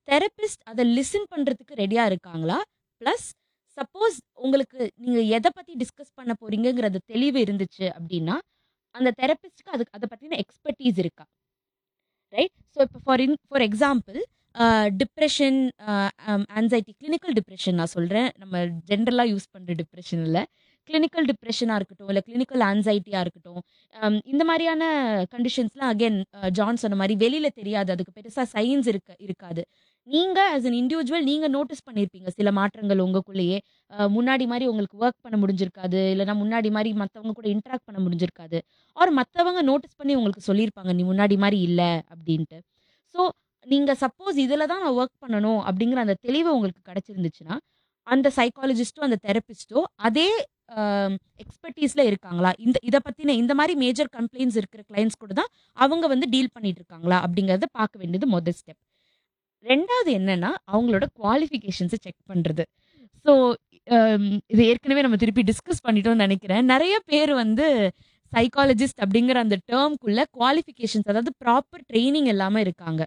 Therapist அத listen பண்றதுக்கு ரெடியா இருக்காங்களா? பிளஸ் சப்போஸ் உங்களுக்கு நீங்க எத பத்தி டிஸ்கஸ் பண்ண போறீங்கங்கிறது தெளிவு இருந்துச்சு அப்டின்னா, அந்த தெரபிஸ்ட்க்கு அது அத பத்தின எக்ஸ்பெர்டீஸ் இருக்கா? ரைட்? ஸோ இப்போ for in for example uh depression, uh um anxiety clinical depression நான் சொல்றேன். நம்ம ஜென்ரலா யூஸ் பண்ற டிப்ரஷன் இல்ல. கிளினிக்கல் டிப்ரஷனா இருக்கட்டும், இல்ல கிளினிக்கல் ஆங்சைட்டியா இருக்கட்டும், அம் இந்த மாரியான கண்டிஷன்ஸ்லாம் அகைன் அ ஜான் சொன்ன மாரி வெளில தெரியாது. அதுக்கு பெருசா சைன்ஸ் இருக்க இருக்காது. நீங்க ஆஸ் அன் இண்டிவிஜுவல் நீங்க நோட்டீஸ் பண்ணியிருப்பீங்க சில மாற்றங்கள் உங்களுக்குள்ளேயே. அ முன்னாடி மாரி உங்களுக்கு வொர்க் பண்ண முடிஞ்சிருக்காது. இல்லன்னா முன்னாடி மாரி மத்தவங்க கூட இன்டராக்ட் பண்ண முடிஞ்சிருக்காது. ஆர் மத்தவங்க நோட்டீஸ் பண்ணி உங்களுக்கு சொல்லியிருப்பாங்க. நீ முன்னாடி மாரி இல்ல அப்டின்ட்டு. ஸோ நீங்க சப்போஸ் இதுல தான் நான் வொர்க் பண்ணணும் அப்டிங்கிற அந்த தெளிவு உங்களுக்கு கிடைச்சிருந்துச்சுன்னா, அந்த சைக்காலஜிஸ்ட்டோ, அந்த தெரபிஸ்ட்டோ அதே அ எக்ஸ்பெர்டீஸ்ல இருக்காங்களா? இந்த இத பத்தின இந்த மாரி மேஜர் கம்ப்ளைண்ட்ஸ் இருக்கிற கிளையண்ட்ஸ் கூட தான் அவங்க வந்து டீல் பண்ணிட்டு இருக்காங்களா? அப்டிங்கிறத பார்க்க வேண்டியது மொதல் ஸ்டெப். 2வது என்னன்னா, அவங்களோட குவாலிஃபிகேஷன்ஸ செக் பண்றது. ஸோ அம் இது ஏற்கனவே நம்ம திருப்பி டிஸ்கஸ் பண்ணிட்டோம்னு நெனைக்கிறேன். நெறைய பேர் வந்து சைக்காலஜிஸ்ட் அப்டிங்கிற அந்த டெர்ம்க்குள்ள குவாலிஃபிகேஷன்ஸ் அதாவது ப்ராப்பர் ட்ரெய்னிங் இல்லாம இருக்காங்க.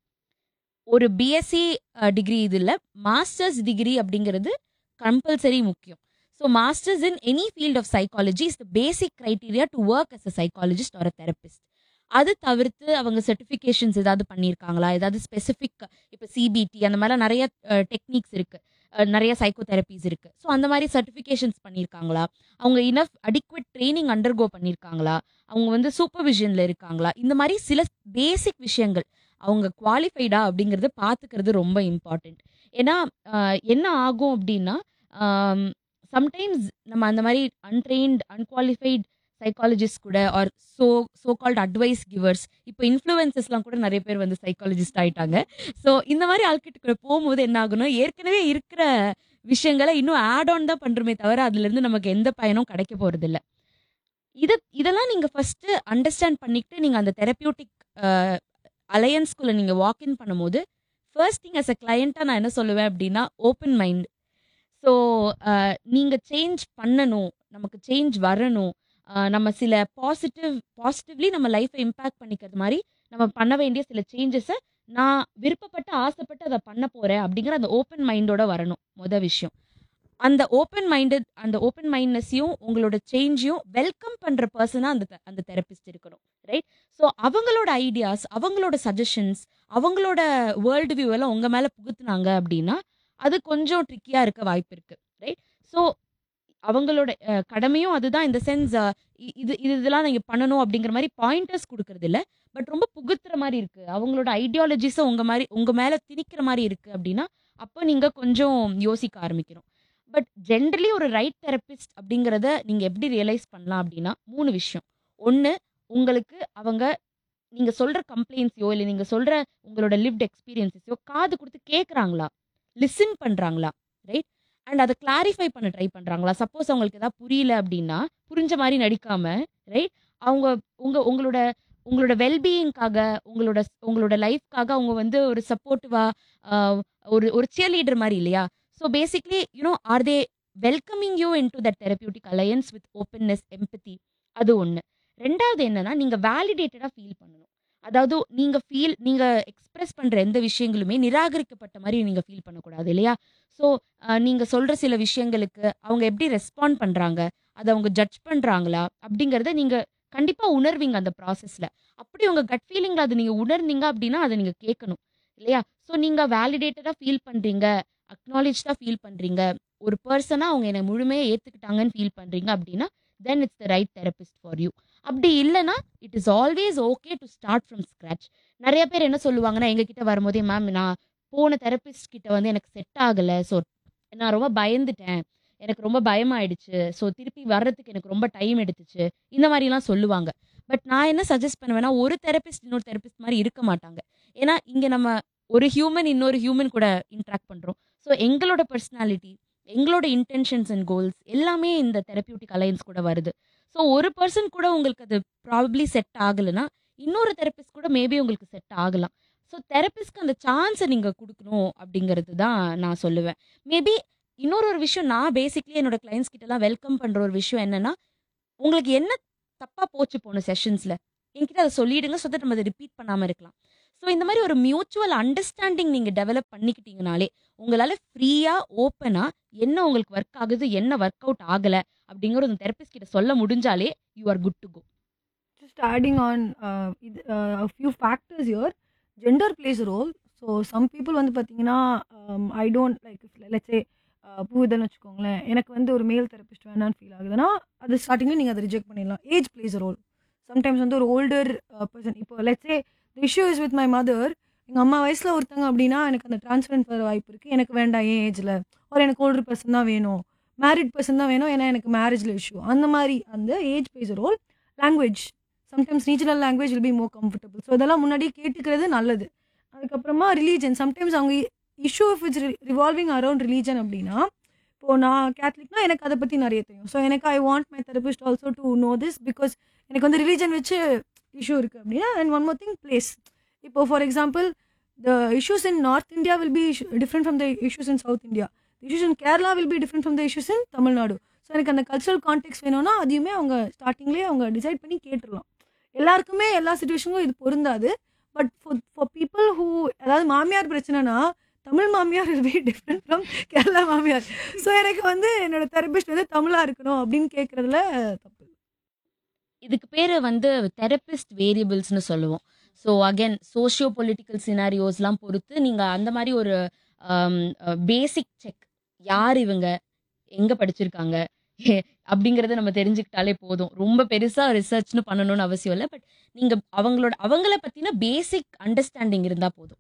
ஒரு பிஎஸ்சி அ டிகிரி இது இல்ல. மாஸ்டர்ஸ் டிகிரி அப்டிங்கிறது கம்பல்சரி முக்கியம். So masters in any field of psychology is the basic criteria to work as a psychologist or a therapist. அது தவிர்த்து அவங்க சர்டிஃபிகேஷன்ஸ் ஏதாவது பண்ணியிருக்காங்களா? ஏதாவது ஸ்பெசிஃபிக் இப்ப சிபிடி அந்த மாரிலாம் நெறைய அ டெக்னிக்ஸ் இருக்கு. அ நெறைய சைக்கோ தெரபீஸ் இருக்கு. ஸோ அந்த மாரி சர்டிஃபிகேஷன்ஸ் பண்ணியிருக்காங்களா? அவங்க இனஃப் அடிக்வேட் ட்ரெய்னிங் அண்டர்கோ பண்ணியிருக்காங்களா? அவங்க வந்து சூப்பர்விஷன்ல இருக்காங்களா? இந்த மாரி சில பேசிக் விஷயங்கள். அவங்க குவாலிஃபைடா அப்டிங்கிறத பார்த்துக்கிறது ரொம்ப இம்பார்ட்டன்ட். ஏன்னா, அ என்ன ஆகும் அப்டின்னா, அம் சம்டைம்ஸ் நம்ம அந்த மாரி அன்ட்ரெயின்ட், அன்குவாலிஃபைட் சைக்காலஜிஸ்ட் கூட or so so called advice givers இப்ப இன்ஃப்ளூயன்சர்ஸ்லாம் கூட நெறைய பேர் வந்து சைக்காலஜிஸ்ட் ஆயிட்டாங்க. ஸோ இந்த மாரி ஆள்கிட்ட கூட போம்போது என்ன ஆகும்னா, ஏற்கனவே இருக்கிற விஷயங்கள இன்னும் ஆட் ஆன் தான் பண்றோமே தவிர, அதுலருந்து நமக்கு எந்த பயனும் கிடைக்க போறதில்ல. இத இதெல்லாம் நீங்க ஃபர்ஸ்ட்டு அண்டர்ஸ்டாண்ட் பண்ணிக்கிட்டு நீங்க அந்த தெரபியூட்டிக் அ அலையன்ஸ்குள்ள நீங்க வாக் இன் பண்ணும்போது, ஃபர்ஸ்ட் திங் ஆஸ் அ கிளையன்ட்டா நான் என்ன சொல்லுவேன் அப்டின்னா, ஓப்பன் மைண்ட். ஸோ அ நீங்க சேஞ்ச் பண்ணணும். நமக்கு சேஞ்ச் வரணும். அ நம்ம சில பாசிட்டிவ் பாசிட்டிவ்லி நம்ம லைஃப்ப இம்பாக்ட் பண்ணிக்கிறது மாரி, நம்ம பண்ண வேண்டிய சில சேஞ்சஸ நான் விருப்பப்பட்டு, ஆசைப்பட்டு அத பண்ண போறேன் அப்டிங்கிற அந்த ஓப்பன் மைண்டோட வரணும். மொத விஷயம். அந்த ஓப்பன் மைண்டட் அந்த ஓப்பன் மைண்ட்னஸையும், உங்களோட சேஞ்சையும் வெல்கம் பண்ற பெர்சனா அந்த தெ அந்த தெரபிஸ்ட் இருக்கணும். ரைட்? ஸோ அவங்களோட ஐடியாஸ், அவங்களோட சஜஷன்ஸ், அவங்களோட வேர்ல்ட் வியூ எல்லாம் உங்க மேல புகுத்துனாங்க அப்டின்னா, அது கொஞ்சம் ட்ரிக்கியா இருக்க வாய்ப்பு இருக்கு. ரைட்? ஸோ அவங்களோட அ கடமையும் அதுதான் இன் த சென்ஸ் அ இ இது இது இதெல்லாம் நீங்க பண்ணணும் அப்டிங்கிற மாரி பாயிண்டர்ஸ் குடுக்குறது இல்ல. பட் ரொம்ப புகுத்துற மாரி இருக்கு. அவங்களோட ஐடியாலஜிஸ உங்க மாரி உங்க மேல திணிக்கிற மாரி இருக்கு அப்டின்னா, அப்ப நீங்க கொஞ்சம் யோசிக்க ஆரம்பிக்கணும். பட் ஜென்ரலி ஒரு ரைட் தெரபிஸ்ட் அப்டிங்கிறத நீங்க எப்டி ரியலைஸ் பண்ணலாம் அப்டின்னா, 3 விஷயம். 1 உங்களுக்கு அவங்க நீங்க சொல்ற கம்ப்ளைண்ட்ஸையோ, இல்ல நீங்க சொல்ற உங்களோட லிவ்ட் எக்ஸ்பீரியன்ஸஸையோ காது குடுத்து கேட்கறாங்களா? லிசன் பண்றாங்களா? ரைட்? அண்ட் அத கிளாரிஃபை பண்ண ட்ரை பண்றாங்களா? சப்போஸ் அவங்களுக்கு ஏதாவது புரியல அப்டின்னா, புரிஞ்ச மாரி நடிக்காம, ரைட்? அவங்க உங்க உங்களோட உங்களோட வெல் பீயிங்க்காக, உங்களோட உங்களோட லைஃப்க்காக அவங்க வந்து ஒரு சப்போர்ட்டிவா அ ஒரு ஒரு சியர் லீடர் மாரி இல்லையா? So basically you know are they welcoming you into that therapeutic alliance with openness, empathy அது 1. 2வது என்னன்னா, நீங்க வேலிடேட்டடா ஃபீல் பண்ணணும். அதாவது நீங்க ஃபீல் நீங்க எக்ஸ்பிரஸ் பண்ற எந்த விஷயங்களுமே நிராகரிக்கப்பட்ட மாரி நீங்க ஃபீல் பண்ணக்கூடாது இல்லையா? ஸோ அ நீங்க சொல்ற சில விஷயங்களுக்கு அவங்க எப்டி ரெஸ்பாண்ட் பண்றாங்க? அத அவங்க ஜட்ஜ் பண்றாங்களா? அப்டிங்கிறத நீங்க கண்டிப்பா உணர்வீங்க அந்த ப்ராசஸ்ல. அப்படி உங்க கட் ஃபீலிங்ல அத நீங்க உணர்ந்தீங்க அப்டின்னா, அத நீங்க கேட்கணும். இல்லையா? ஸோ நீங்க வேலிடேட்டடா ஃபீல் பண்றீங்க, அக்னாலெட்ஜ்டா ஃபீல் பண்றீங்க. ஒரு பெர்சனா அவங்க என்ன முழுமையா ஏத்துக்கிட்டாங்கன்னு ஃபீல் பண்றீங்க அப்டின்னா, then it's the right therapist for you. அப்டி இல்லன்னா, it is always okay to start from scratch. நெறைய பேர் என்ன சொல்லுவாங்கன்னா, எங்க கிட்ட வரும்போதே, மேம் நான் போன தெரபிஸ்ட் கிட்ட வந்து எனக்கு செட் ஆகல. ஸோ நான் ரொம்ப பயந்துட்டேன். எனக்கு ரொம்ப பயமாயிடுச்சு. ஸோ திருப்பி வர்றதுக்கு எனக்கு ரொம்ப டைம் எடுத்துச்சு. இந்த மாரிலாம் சொல்லுவாங்க. பட் நான் என்ன சஜெஸ்ட் பண்ணுவேன்னா, ஒரு தெரபிஸ்ட் இன்னொரு தெரபிஸ்ட் மாரி இருக்க மாட்டாங்க. ஏன்னா, இங்க நம்ம ஒரு ஹியூமன் இன்னொரு ஹியூமன் கூட இன்டராக்ட் பண்றோம். ஸோ எங்களோட பெர்சனாலிட்டி, எங்களோட இன்டென்ஷன்ஸ் அண்ட் கோல்ஸ் எல்லாமே இந்த தெரபியூட்டிக் அலையன்ஸ் கூட வருது. ஸோ ஒரு பெர்சன் கூட உங்களுக்கு அது ப்ராபப்ளி செட் ஆகலன்னா, இன்னொரு தெரபிஸ்ட் கூட மேபி உங்களுக்கு செட் ஆகலாம். ஸோ தெரபிஸ்ட்க்கு அந்த சான்ஸ நீங்க குடுக்கணும் அப்டிங்கிறது தான் நான் சொல்லுவேன். மேபி இன்னொரு ஒரு விஷயம் நான் பேசிக்கலி என்னோட கிளையண்ட்ஸ் கிட்டலாம் வெல்கம் பண்ற ஒரு விஷயம் என்னன்னா, உங்களுக்கு என்ன தப்பா போச்சு போன செஷன்ஸ்ல? என்கிட்ட அத சொல்லிடுங்க. ஸோ தட் நம்ம அத ரிப்பீட் பண்ணாம இருக்கலாம். ஸோ ஸோ இந்த மாதிரி ஒரு மியூச்சுவல் அண்டர்ஸ்டாண்டிங் நீங்க டெவலப் பண்ணிக்கிட்டீங்கனாலே உங்களால ஃப்ரீயா ஓப்பனா என்ன உங்களுக்கு ஒர்க் ஆகுது என்ன ஒர்க் அவுட் ஆகல அப்படிங்கிற ஒரு தெரபிஸ்ட் கிட்ட சொல்ல முடிஞ்சாலே you are good to go just adding on uh, இது, uh, a few factors here gender plays a role so some people வந்து பார்த்தீங்கன்னா ஐ டோன்ட் லைக் லெட்ஸே பூவிதன்னு வச்சுக்கோங்களேன் எனக்கு வந்து ஒரு மேல் தெரபிஸ்ட் வேணான்னு ஃபீல் ஆகுதுன்னா அது ஸ்டார்டிங்கில் நீங்கள் அதை ரிஜெக்ட் பண்ணிடலாம் ஏஜ் பிளேஸ் ரோல் சம்டைம்ஸ் வந்து ஒரு ஓல்டர் பர்சன் இப்போ let's say the issue is with my mother எங்கள் அம்மா வயசில் ஒருத்தங்க அப்படின்னா எனக்கு அந்த டிரான்ஸ்பரன்ட் வர வாய்ப்பு இருக்குது எனக்கு வேண்டாம் ஏன் ஏஜில் ஒரு எனக்கு ஓல்டர் பர்சன் தான் வேணும் மேரிட் பர்சன் தான் வேணும் ஏன்னா எனக்கு மேரேஜில் இஷ்யூ அந்த மாதிரி அந்த age plays role language sometimes regional language will be more comfortable so இதெல்லாம் முன்னாடியே கேட்டுக்கிறது நல்லது அதுக்கப்புறமா ரிலீஜன் சம்டைம்ஸ் அவங்க issue if it's revolving around religion அப்படின்னா இப்போது நான் கேத்லிக்னா எனக்கு அதை பற்றி நிறைய தெரியும் ஸோ எனக்கு I want my therapist also to know this because எனக்கு வந்து ரிலீஜன் வச்சு இஷ்யூ இருக்குது அப்படின்னா and one more thing plays இப்போ for example the issues in north India will be different from the issues in south India issues in Kerala will be different from the issues in Tamil Nadu so எனக்கு அந்த cultural contact வேணும்னா அதையுமே அவங்க ஸ்டார்டிங்லேயே அவங்க decide பண்ணி கேட்டுடலாம் எல்லாருக்குமே எல்லா சுச்சுவேஷனுக்கும் இது பொருந்தாது but for for people who அதாவது மாமியார் பிரச்சனைனா தமிழ் மாமியார் is very different from Kerala மாமியார் ஸோ எனக்கு வந்து என்னோட தெரபிஸ்ட் வந்து தமிழாக இருக்கணும் அப்படின்னு கேட்குறதுல தப்பு இதுக்கு பேர் வந்து தெரபிஸ்ட் வேரியபிள்ஸ்னு சொல்லுவோம் ஸோ அகைன் சோஷியோ பொலிட்டிக்கல் சினாரியோஸ்லாம் பொறுத்து நீங்கள் அந்த மாதிரி ஒரு பேசிக் செக் யார் இவங்க எங்கே படிச்சிருக்காங்க அப்படிங்கிறத நம்ம தெரிஞ்சுக்கிட்டாலே போதும் ரொம்ப பெருசாக ரிசர்ச்னு பண்ணணும்னு அவசியம் இல்லை பட் நீங்கள் அவங்களோட அவங்கள பற்றின பேசிக் அண்டர்ஸ்டாண்டிங் இருந்தால் போதும்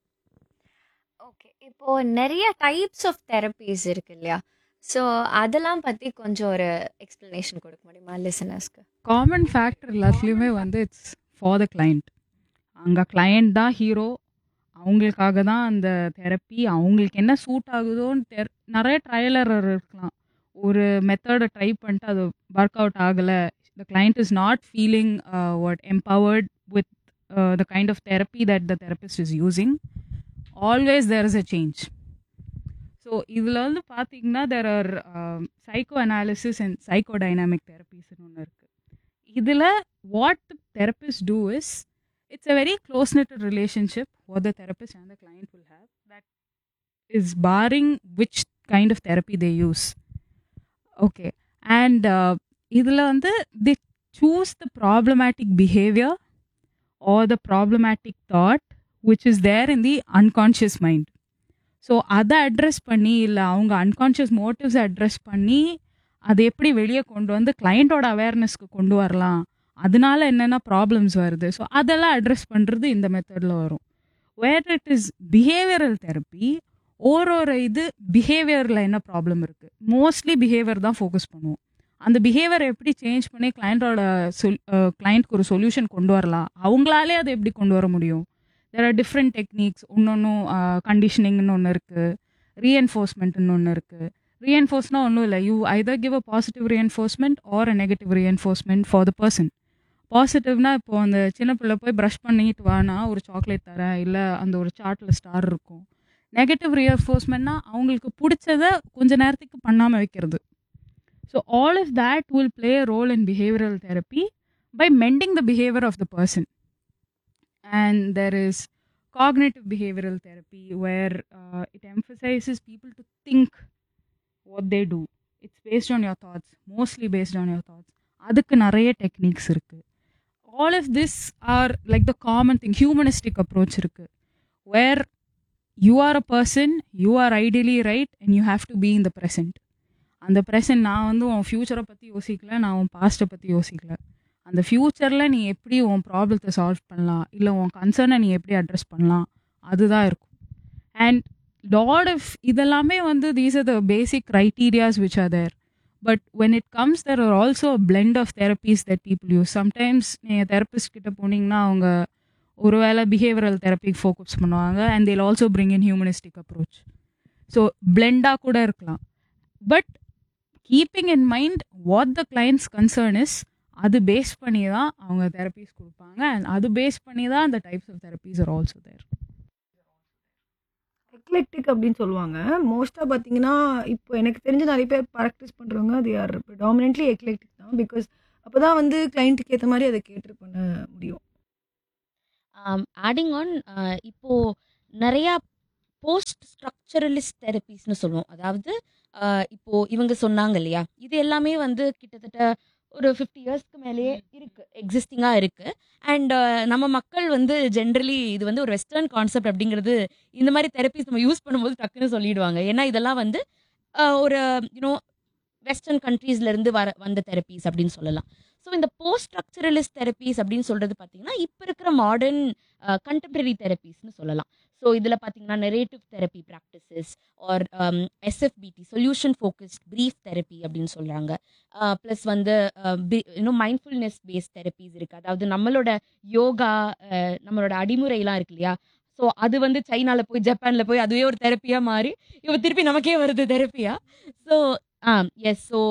ஓகே இப்போ நிறைய டைப்ஸ் ஆஃப் தெரப்பீஸ் இருக்கு இல்லையா ஸோ அதெல்லாம் பற்றி கொஞ்சம் ஒரு எக்ஸ்ப்ளனேஷன் கொடுக்க முடியுமா லிசனர்ஸ்க்கு காமன் ஃபேக்டர் எல்லாத்துலேயுமே வந்து இட்ஸ் ஃபார் த கிளைண்ட் அங்கே கிளையண்ட் தான் ஹீரோ அவங்களுக்காக தான் அந்த தெரப்பி அவங்களுக்கு என்ன சூட் ஆகுதோன்னு தெர் நிறைய ட்ரையலர் இருக்கலாம் ஒரு மெத்தடை ட்ரை பண்ணிட்டு அது ஒர்க் அவுட் ஆகலை the client is not feeling what empowered with the kind of therapy that the therapist is using always there is a change so இதில் வந்து பார்த்தீங்கன்னா there are psychoanalysis and psychodynamic தெரப்பிஸ்னு ஒன்று இருக்குது இதில் what the therapist do is it's a very close knitted relationship what the therapist and the client will have that is barring which kind of therapy they use okay and uh, இதில் வந்து they choose the problematic behavior or the problematic thought which is there in the unconscious mind so அதை address பண்ணி இல்லை அவங்க unconscious மோட்டிவ்ஸை address பண்ணி அதை எப்படி வெளியே கொண்டு வந்து கிளைண்ட்டோட அவேர்னஸ்க்கு கொண்டு வரலாம் அதனால என்னென்ன ப்ராப்ளம்ஸ் வருது ஸோ அதெல்லாம் அட்ரஸ் பண்ணுறது இந்த மெத்தடில் வரும் where it is behavioural therapy ஒரு ஒரு இது பிஹேவியரில் என்ன ப்ராப்ளம் இருக்குது மோஸ்ட்லி பிஹேவியர் தான் ஃபோக்கஸ் பண்ணுவோம் அந்த பிஹேவியரை எப்படி சேஞ்ச் பண்ணி கிளைண்ட்டோட சொல் கிளைண்ட்க்கு ஒரு சொல்யூஷன் கொண்டு வரலாம் அவங்களாலே அதை எப்படி கொண்டு வர முடியும் தெர் ஆர் டிஃப்ரெண்ட் டெக்னிக்ஸ் இன்னொன்றும் கண்டிஷனிங்னு ஒன்று இருக்குது ரீஎன்ஃபோர்ஸ்மெண்ட்னு ஒன்று இருக்குது ரீஎன்ஃபோர்ஸ்னா ஒன்றும் இல்லை you either give a positive reinforcement or a negative reinforcement for the person பாசிட்டிவ்னா இப்போ அந்த சின்ன பிள்ளை போய் ப்ரஷ் பண்ணிட்டு வானா ஒரு சாக்லேட் தரேன் இல்லை அந்த ஒரு சார்ட்டில் ஸ்டார் இருக்கும் நெகட்டிவ் ரீஎன்ஃபோர்ஸ்மெண்ட்னா அவங்களுக்கு பிடிச்சத கொஞ்ச நேரத்துக்கு பண்ணாமல் வைக்கிறது so all of that will play a role in behavioural therapy by mending the behaviour of the person and there is cognitive behavioral therapy where uh, it emphasizes people to think what they do it's based on your thoughts mostly based on your thoughts அதுக்கு நிறைய techniques இருக்கு all of this are like the common thing humanistic approach இருக்கு where you are a person you are ideally right and you have to be in the present அந்த present நான் வந்து உன் ஃப்யூச்சரை பற்றி யோசிக்கல நான் உன் பாஸ்ட்டை பற்றி யோசிக்கல அந்த ஃப்யூச்சரில் நீ எப்படி உன் ப்ராப்ளத்தை சால்வ் பண்ணலாம் இல்லை உன் கன்சர்னை நீ எப்படி அட்ரஸ் பண்ணலாம் அதுதான் இருக்கும் அண்ட் லாட் ஆஃப் இதெல்லாமே வந்து these are the basic criterias which are there but when it comes there are also blend of therapies that people use sometimes நீங்கள் தெரப்பிஸ்ட் கிட்ட போனீங்கன்னா அவங்க ஒருவேளை பிஹேவியரல் தெரப்பிக்கு ஃபோக்கஸ் பண்ணுவாங்க and they'll also bring in humanistic approach so பிளெண்டாக கூட இருக்கலாம் but keeping in mind what the client's concern is அது பேஸ் பண்ணி தான் அவங்க தெரப்பீஸ் கொடுப்பாங்க அண்ட் அது பேஸ் பண்ணி தான் அந்த types of therapies are also there eclectic அப்படின்னு சொல்லுவாங்க மோஸ்ட்டாக பார்த்தீங்கன்னா இப்போ எனக்கு தெரிஞ்ச நிறைய பேர் ப்ராக்டிஸ் பண்ணுறவங்க தே ஆர் டாமினென்ட்லி எக்லெக்டிக் தான் பிகாஸ் அப்போ தான் வந்து கிளைண்ட்டுக்கு ஏற்ற மாதிரி அதை கேட்டு பண்ண முடியும் ஆ, ஆடிங் ஆன் இப்போ நிறையா போஸ்ட் ஸ்ட்ரக்சரலிஸ்ட் தெரப்பீஸ்னு சொல்லுவோம் அதாவது ஆஹ் இப்போ இவங்க சொன்னாங்க இல்லையா இது எல்லாமே வந்து கிட்டத்தட்ட ஒரு ஃபிஃப்டி இயர்ஸ்க்கு மேலேயே இருக்கு எக்ஸிஸ்டிங்காக இருக்கு அண்ட் நம்ம மக்கள் வந்து ஜென்ரலி இது வந்து ஒரு வெஸ்டர்ன் கான்செப்ட் அப்படிங்கிறது இந்த மாதிரி தெரப்பீஸ் நம்ம யூஸ் பண்ணும்போது டக்குன்னு சொல்லிடுவாங்க ஏன்னா இதெல்லாம் வந்து ஆஹ் ஒரு யூனோ வெஸ்டர்ன் கண்ட்ரீஸ்ல இருந்து வர வந்த தெரப்பீஸ் அப்படின்னு சொல்லலாம் ஸோ இந்த போஸ்ட் ஸ்ட்ரக்சரலிஸ்ட் தெரப்பீஸ் அப்படின்னு சொல்றது பார்த்தீங்கன்னா இப்போ இருக்கிற மாடர்ன் கண்டெம்பரரி தெரப்பீஸ்னு சொல்லலாம் ஸோ இதில் பார்த்தீங்கன்னா narrative therapy practices are S F B T solution focused brief therapy அப்படின்னு சொல்கிறாங்க ப்ளஸ் வந்து இன்னும் மைண்ட்ஃபுல்னஸ் பேஸ்ட் தெரப்பீஸ் இருக்குது அதாவது நம்மளோட யோகா அஹ், நம்மளோட அடிமுறையெல்லாம் இருக்கு இல்லையா ஸோ அது வந்து சைனால போய் ஜப்பான்ல போய் அதுவே ஒரு தெரப்பியாக மாறி இப்போ திருப்பி நமக்கே வருது தெரப்பியா ஸோ எஸ் ஸோ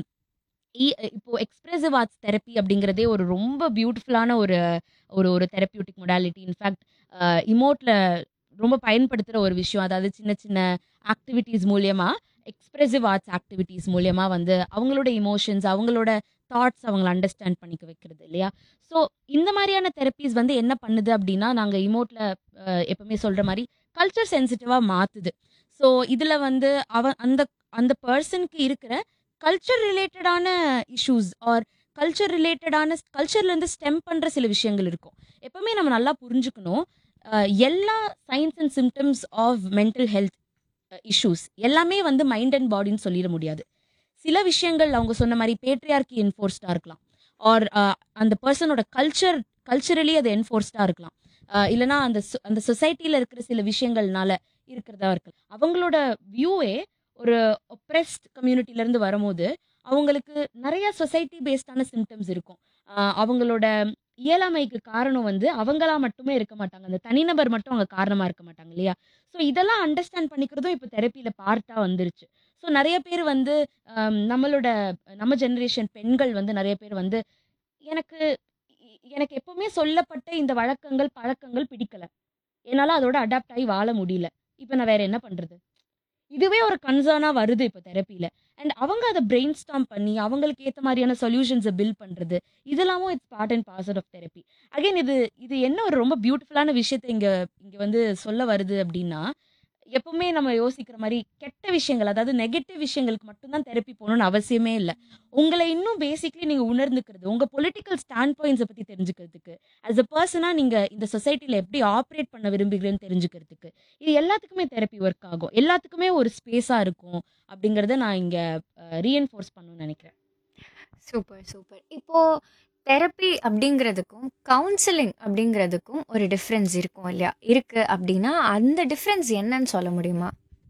இப்போ எக்ஸ்பிரசிவ் ஆர்ட்ஸ் தெரப்பி அப்படிங்கிறதே ஒரு ரொம்ப பியூட்டிஃபுல்லான ஒரு ஒரு ஒரு தெரப்பியூட்டிக் மொடாலிட்டி இன்ஃபேக்ட் இமோட்டில் ரொம்ப பயன்படுத்துகிற ஒரு விஷயம் அதாவது சின்ன சின்ன ஆக்டிவிட்டீஸ் மூலியமா எக்ஸ்பிரசிவ் ஆர்ட்ஸ் ஆக்டிவிட்டீஸ் மூலியமா வந்து அவங்களோட இமோஷன்ஸ் அவங்களோட தாட்ஸ் அவங்கள அண்டர்ஸ்டாண்ட் பண்ணிக்க வைக்கிறது இல்லையா ஸோ இந்த மாதிரியான தெரப்பீஸ் வந்து என்ன பண்ணுது அப்படின்னா நாங்கள் இமோட்டில் எப்பவுமே சொல்கிற மாதிரி கல்ச்சர் சென்சிட்டிவாக மாற்றுது ஸோ இதில் வந்து அவ அந்த அந்த பர்சனுக்கு இருக்கிற கல்ச்சர் ரிலேட்டடான இஷ்யூஸ் ஆர் கல்ச்சர் ரிலேட்டடான கல்ச்சர்லேருந்து ஸ்டெம் பண்ணுற சில விஷயங்கள் இருக்கும் எப்பவுமே நம்ம நல்லா புரிஞ்சுக்கணும் அஹ், எல்லா signs and symptoms of mental health issues எல்லாமே வந்து மைண்ட் அண்ட் பாடின்னு சொல்லிட முடியாது சில விஷயங்கள் அவங்க சொன்ன மாதிரி பேட்ரியார்கி என்ஃபோர்ஸ்டாக இருக்கலாம் ஆர் அந்த பர்சனோட கல்ச்சர் கல்ச்சரலி அது என்ஃபோர்ஸ்டாக இருக்கலாம் அஹ், இல்லைன்னா அந்த so- அந்த சொசைட்டியில் இருக்கிற சில விஷயங்கள்னால இருக்கிறதா இருக்கலாம் அவங்களோட வியூவே ஒரு ஒப்ரெஸ்ட் கம்யூனிட்டிலேருந்து வரும்போது அவங்களுக்கு நிறைய சொசைட்டி பேஸ்டான சிம்டம்ஸ் இருக்கும் ஆஹ் அவங்களோட இயலாமைக்கு காரணம் வந்து அவங்களா மட்டுமே இருக்க மாட்டாங்க அந்த தனிநபர் மட்டும் அவங்க காரணமா இருக்க மாட்டாங்க இல்லையா ஸோ இதெல்லாம் அண்டர்ஸ்டாண்ட் பண்ணிக்கிறதும் இப்போ தெரப்பியில பார்ட்டா வந்துருச்சு ஸோ நிறைய பேர் வந்து ஆம், நம்மளோட நம்ம ஜெனரேஷன் பெண்கள் வந்து நிறைய பேர் வந்து எனக்கு இ- எனக்கு எப்பவுமே சொல்லப்பட்ட இந்த வழக்கங்கள் பழக்கங்கள் பிடிக்கல என்னால் அதோட அடாப்ட் ஆகி வாழ முடியல இப்போ நான் வேற என்ன பண்றது இதுவே ஒரு கன்சர்னா வருது இப்போ தெரப்பியில அண்ட் அவங்க அதை பிரெயின் ஸ்டாம் பண்ணி அவங்களுக்கு ஏற்ற மாதிரியான சொல்யூஷன்ஸை பில்ட் பண்றது இதெல்லாமும் it's part and parcel of therapy again இது இது என்ன ஒரு ரொம்ப பியூட்டிஃபுல்லான விஷயத்தை இங்க இங்க வந்து சொல்ல வருது அப்படின்னா எப்பவுமே நம்ம யோசிக்கிற மாதிரி கெட்ட விஷயங்கள் அதாவது நெகட்டிவ் விஷயங்களுக்கு மட்டும்தான் தெரப்பி போகணும்னு அவசியமே இல்லை உங்களை இன்னும் பேசிக்லி நீங்க உணர்ந்துக்கிறது உங்க பொலிட்டிக்கல் ஸ்டாண்ட் பாயிண்ட்ஸை பத்தி தெரிஞ்சுக்கிறதுக்கு as a பர்சனா நீங்க இந்த சொசைட்டில எப்படி ஆப்ரேட் பண்ண விரும்புகிறேன்னு தெரிஞ்சுக்கிறதுக்கு இது எல்லாத்துக்குமே தெரப்பி ஒர்க் ஆகும் எல்லாத்துக்குமே ஒரு ஸ்பேஸா இருக்கும் அப்படிங்கறத நான் இங்க ரீஎன்ஃபோர்ஸ் பண்ணணும்னு நினைக்கிறேன் சூப்பர் சூப்பர் இப்போ தெரப்பி அப்படிங்கிறதுக்கும் கவுன்சிலிங் அப்படிங்கிறதுக்கும் ஒரு டிஃப்ரென்ஸ் இருக்கும் இல்லையா இருக்கு அப்படின்னா அந்த டிஃப்ரென்ஸ் என்னன்னு சொல்ல முடியுமா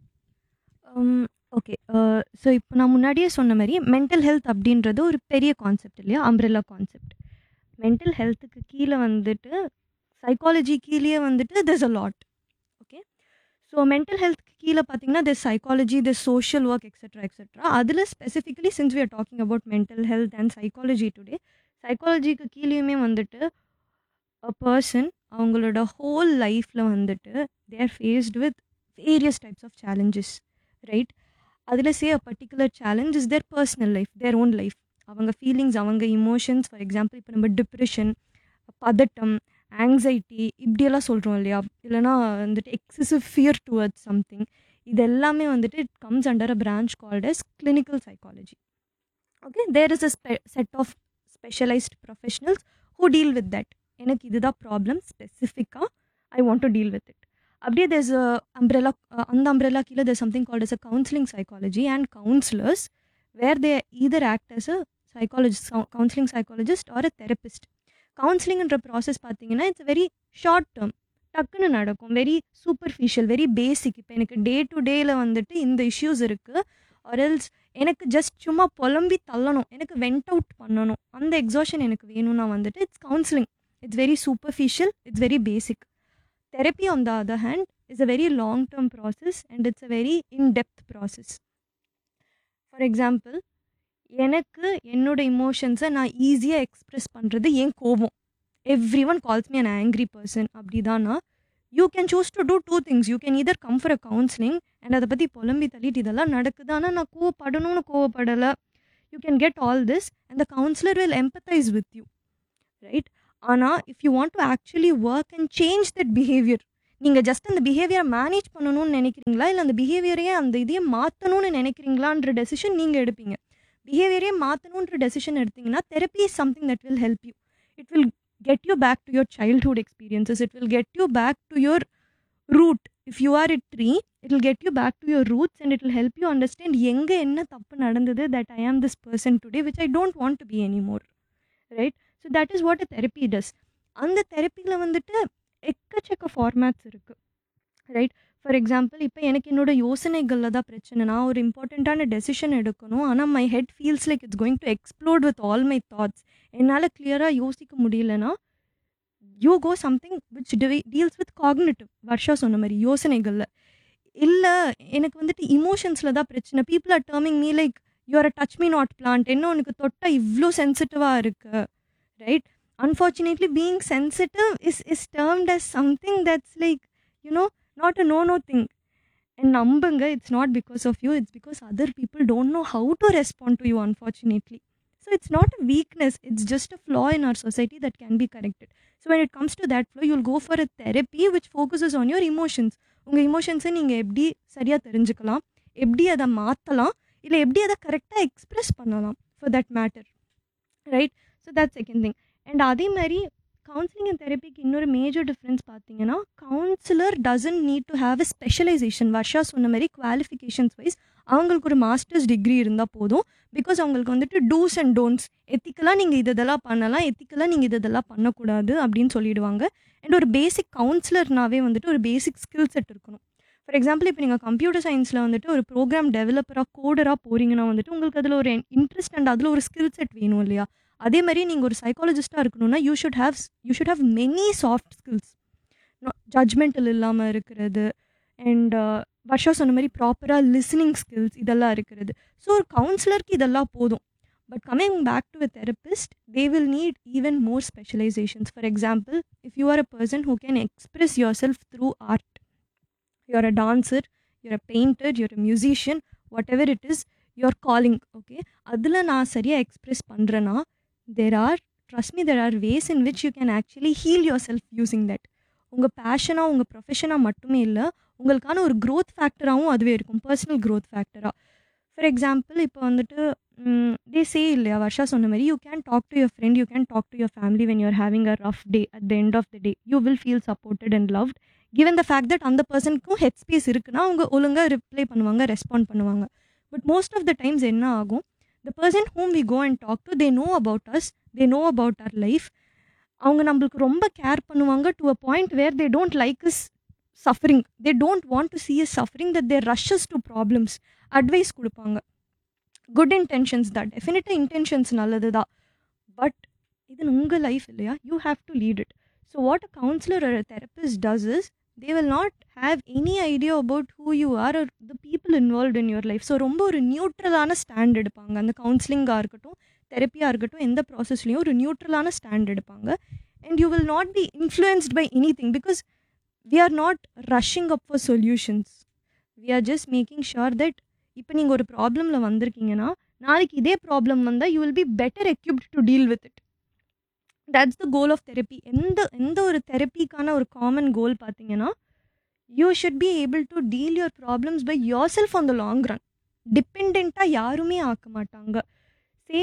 ஓகே ஸோ இப்போ நான் முன்னாடியே சொன்ன மாதிரி மென்டல் ஹெல்த் அப்படின்றது ஒரு பெரிய கான்செப்ட் இல்லையா அம்ப்ரெல்லா கான்செப்ட் மென்டல் ஹெல்த்துக்கு கீழே வந்துட்டு சைக்காலஜி கீழே வந்துட்டு this uh lot okay so mental ஹெல்த்துக்கு கீழே பார்த்தீங்கன்னா this psychology this social work etcetera etcetera அதில் specifically since we are talking about mental health and psychology today சைக்காலஜிக்கு கீழேயுமே வந்துட்டு அ பர்சன் அவங்களோட ஹோல் லைஃப்பில் வந்துட்டு they are faced with various types of challenges right அதில் say a particular challenge is their personal life their own life அவங்க feelings அவங்க emotions for example இப்போ நம்ம டிப்ரெஷன் பதட்டம் ஆங்ஸைட்டி இப்படியெல்லாம் சொல்கிறோம் இல்லையா இல்லைனா வந்துட்டு எக்ஸசிவ் ஃபியர் டுவர்ட்ஸ் சம்திங் இது எல்லாமே வந்துட்டு it comes under a branch called as clinical psychology okay there is a set of specialised professionals who deal with that எனக்கு இதுதான் ப்ராப்ளம் ஸ்பெசிஃபிக்காக I want to deal with it அப்படியே there's a umbrella uh, அந்த umbrella கீழே there's something called as a counseling psychology and counselors where they either act as a psychologist counseling psychologist or a therapist கவுன்சிலிங்ன்ற process பார்த்தீங்கன்னா it's very short term டக்குன்னு நடக்கும் very superficial very basic இப்போ எனக்கு day to டேயில் வந்துட்டு இந்த issues இருக்குது ஆர்எல்ஸ் எனக்கு ஜஸ்ட் சும்மா புலம்பி தள்ளணும் எனக்கு வெண்ட் அவுட் பண்ணணும் அந்த எக்ஸாஷன் எனக்கு வேணும்னா வந்துட்டு it's counselling it's very superficial it's very basic therapy on the other hand is a very long term process and it's a very in depth process for example எனக்கு என்னோட இமோஷன்ஸை நான் ஈஸியாக express பண்ணுறது என் கோபம் everyone calls me an angry person அப்படிதானா you can choose to do two things you can either come for a counselling and அதை பற்றி புலம்பி தள்ளிட்டு இதெல்லாம் நடக்குது ஆனால் நான் கோவப்படணும்னு கோவப்படலை you can get all this and the counsellor will empathise with you right ஆனால் if you want to actually work and change that behaviour நீங்கள் ஜஸ்ட் அந்த பிஹேவியரை மேனேஜ் பண்ணணும்னு நினைக்கிறீங்களா இல்லை அந்த பிஹேவியரையே அந்த இதையே மாற்றணும்னு நினைக்கிறீங்களான்ற டெசிஷன் நீங்கள் எடுப்பீங்க பிஹேவியரையே மாற்றணுன்ற டெசிஷன் எடுத்தீங்கன்னா therapy is something that will help you it will get you back to your childhood experiences it will get you back to your root if you are it tree it will get you back to your roots and it will help you understand எங்கே என்ன தப்பு நடந்தது that I am this person today which I don't want to be any more right so that is what a therapy does அந்த தெரப்பியில் வந்துட்டு எக்கச்சக்க formats இருக்குது right for example இப்போ எனக்கு என்னோட யோசனைகளில் தான் பிரச்சனை நான் ஒரு இம்பார்ட்டண்ட்டான டெசிஷன் எடுக்கணும் ஆனால் my head feels like it's going to exploded with all my thoughts என்னால் கிளியராக யோசிக்க முடியலனா you go something which deals with cognitive Varsha சொன்ன மாதிரி யோசனைகளில் இல்லை எனக்கு வந்துட்டு இமோஷன்ஸில் தான் பிரச்சனை people are terming me like you're a touch me not plant என்ன உனக்கு தொட்டால் இவ்வளோ சென்சிட்டிவாக இருக்கு right unfortunately being sensitive is is termed as something that's like you know not a no no thing and நம்புங்க it's not because of you it's because other people don't know how to respond to you unfortunately so it's not a weakness it's just a flaw in our society that can be corrected so when it comes to that flaw you'll go for a therapy which focuses on your emotions உங்கள் இமோஷன்ஸை நீங்கள் எப்படி சரியாக தெரிஞ்சுக்கலாம் எப்படி அதை மாற்றலாம் இல்லை எப்படி அதை கரெக்டாக எக்ஸ்ப்ரெஸ் பண்ணலாம் for that matter right so that second thing and அதே மாதிரி கவுன்சிலிங் அண்ட் தெரப்பிக்கு இன்னொரு மேஜர் டிஃப்ரென்ஸ் பார்த்தீங்கன்னா counsellor doesn't need to have a specialisation Varsha சொன்ன மாதிரி குவாலிஃபிகேஷன்ஸ் வைஸ் அவங்களுக்கு ஒரு மாஸ்டர்ஸ் டிகிரி இருந்தால் போதும் பிகாஸ் அவங்களுக்கு வந்துட்டு டூஸ் அண்ட் டோன்ட்ஸ் எத்திக்கலாக நீங்கள் இது இதெல்லாம் பண்ணலாம் எத்திக்கலாக நீங்கள் இது இதெல்லாம் பண்ணக்கூடாது அப்படின்னு சொல்லிடுவாங்க அண்ட் ஒரு பேசிக் கவுன்சிலர்னாவே வந்துட்டு ஒரு பேசிக் ஸ்கில் செட் இருக்கணும் ஃபார் எக்ஸாம்பிள் இப்போ நீங்கள் கம்ப்யூட்டர் சயின்ஸில் வந்துட்டு ஒரு ப்ரோக்ராம் டெவலப்பராக கோடராக போகிறீங்கன்னா வந்துட்டு உங்களுக்கு அதில் ஒரு இன்ட்ரெஸ்ட் அண்ட் அதில் ஒரு ஸ்கில் செட் வேணும் இல்லையா அதே மாதிரி நீங்கள் ஒரு சைக்காலஜிஸ்ட்டாக இருக்கணும்னா you should have you should have many soft skills judgemental இல்லாமல் இருக்கிறது அண்ட் வர்ஷா சொன்ன மாதிரி ப்ராப்பராக லிசனிங் ஸ்கில்ஸ் இதெல்லாம் இருக்கிறது ஸோ ஒரு கவுன்சிலருக்கு இதெல்லாம் போதும் but coming back to a therapist they will need even more specialisations for example if you are a person who can express yourself through art you're a dancer you're a painter you're a musician whatever it is your calling okay அதில் நான் சரியாக express பண்ணுறேன்னா there are trust me there are ways in which you can actually heal yourself using that உங்கள் பேஷனாக உங்கள் ப்ரொஃபஷனாக மட்டுமே இல்லை உங்களுக்கான ஒரு க்ரோத் ஃபேக்டராகவும் அதுவே இருக்கும் பர்சனல் க்ரோத் ஃபேக்டராக ஃபார் எக்ஸாம்பிள் இப்போ வந்துட்டு டே சே இல்லையா வர்ஷா சொன்ன மாதிரி you can talk to your friend you can talk to your family when you're having a rough day at the end of the day you will feel supported and loved given the fact that அந்த பர்சனுக்கும் head space இருக்குன்னா அவங்க ஒழுங்காக reply பண்ணுவாங்க respond பண்ணுவாங்க but most of the times என்ன ஆகும் the person whom we go and talk to they know about us they know about our life அவங்க நம்மளுக்கு ரொம்ப கேர் பண்ணுவாங்க to a point where they don't like is suffering they don't want to see is suffering that there rushes to problems advice கொடுப்பாங்க good intentions தான் டெஃபினட்டாக intentions நல்லது தான் but இது உங்கள் லைஃப் இல்லையா you have to lead it so what a counsellor ஒரு therapist does is they will not have any idea about who you are are the people involve in your life so ரொம்ப ஒரு நியூட்ரலான stand எடுப்பாங்க அந்த கவுன்சிலிங்காக இருக்கட்டும் தெரப்பியாக இருக்கட்டும் எந்த ப்ராசஸ்லையும் ஒரு நியூட்ரலான ஸ்டாண்ட் எடுப்பாங்க and you will not be influenced by anything because we are not rushing up for solutions we are just making sure that இப்போ நீங்கள் ஒரு ப்ராப்ளமில் வந்திருக்கீங்கன்னா நாளைக்கு இதே ப்ராப்ளம் வந்தால் you will be better equipped to deal with it that's the goal of therapy எந்த எந்த ஒரு தெரப்பிக்கான ஒரு காமன் கோல் பார்த்தீங்கன்னா you should be able to deal your problems by your yourself on the long run டிபெண்ட்டாக யாருமே ஆக்க மாட்டாங்க சே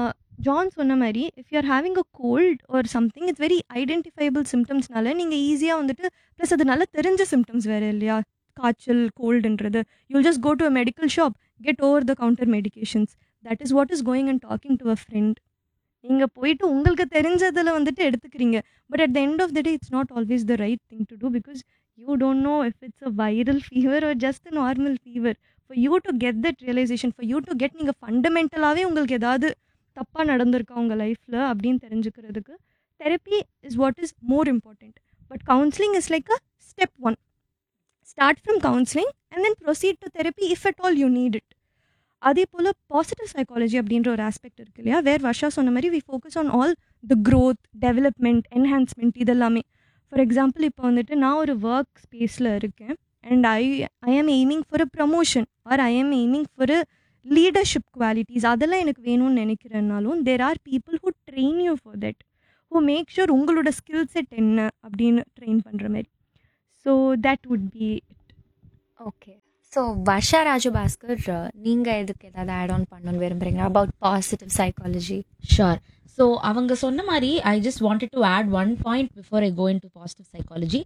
ஜான் சொன்ன மாதிரி if you are having a cold ஒரு சம்திங் இட்ஸ் வெரி ஐடென்டிஃபைபிள் சிம்டம்ஸ்னால நீங்கள் ஈஸியாக வந்துட்டு ப்ளஸ் அது நல்லா தெரிஞ்ச சிம்டம்ஸ் வேறு இல்லையா காய்ச்சல் கோல்டுன்றது you'll just go to a medical shop get over the counter medications that is what is going and talking to a friend நீங்கள் போயிட்டு உங்களுக்கு தெரிஞ்சதில் வந்துட்டு எடுத்துக்கிறீங்க but at the end of the day it's not always the right thing to do because you don't know if it's a viral fever ஒரு just normal fever for you to get that realisation for you to get நீங்கள் ஃபண்டமெண்டலாகவே உங்களுக்கு ஏதாவது தப்பாக நடந்திருக்கா உங்கள் லைஃப்பில் அப்படின்னு தெரிஞ்சுக்கிறதுக்கு therapy is what is more important but counselling is like a step one start from counselling and then proceed to therapy if at all you need it அதே போல் பாசிட்டிவ் சைக்காலஜி அப்படின்ற ஒரு ஆஸ்பெக்ட் இருக்கு இல்லையா வேர் வர்ஷா சொன்ன மாதிரி we focus on all the growth development enhancement இதெல்லாமே for example இப்போ வந்துட்டு நான் ஒரு ஒர்க் ஸ்பேஸில் இருக்கேன் and I I am aiming for a promotion or I am aiming for a leadership qualities அதெல்லாம் எனக்கு வேணும்னு நினைக்கிறேன்னாலும் there are people who train you for that who make sure உங்களோட ஸ்கில் செட் என்ன அப்படின்னு ட்ரெயின் பண்ணுற மாதிரி so that would be okay so Varsha Raju Bhaskar நீங்கள் இதுக்கு ஏதாவது ஆட் ஆன் பண்ணணும்னு விரும்புறீங்க about positive psychology sure so அவங்க சொன்ன மாதிரி I just wanted to add one point before I go into positive psychology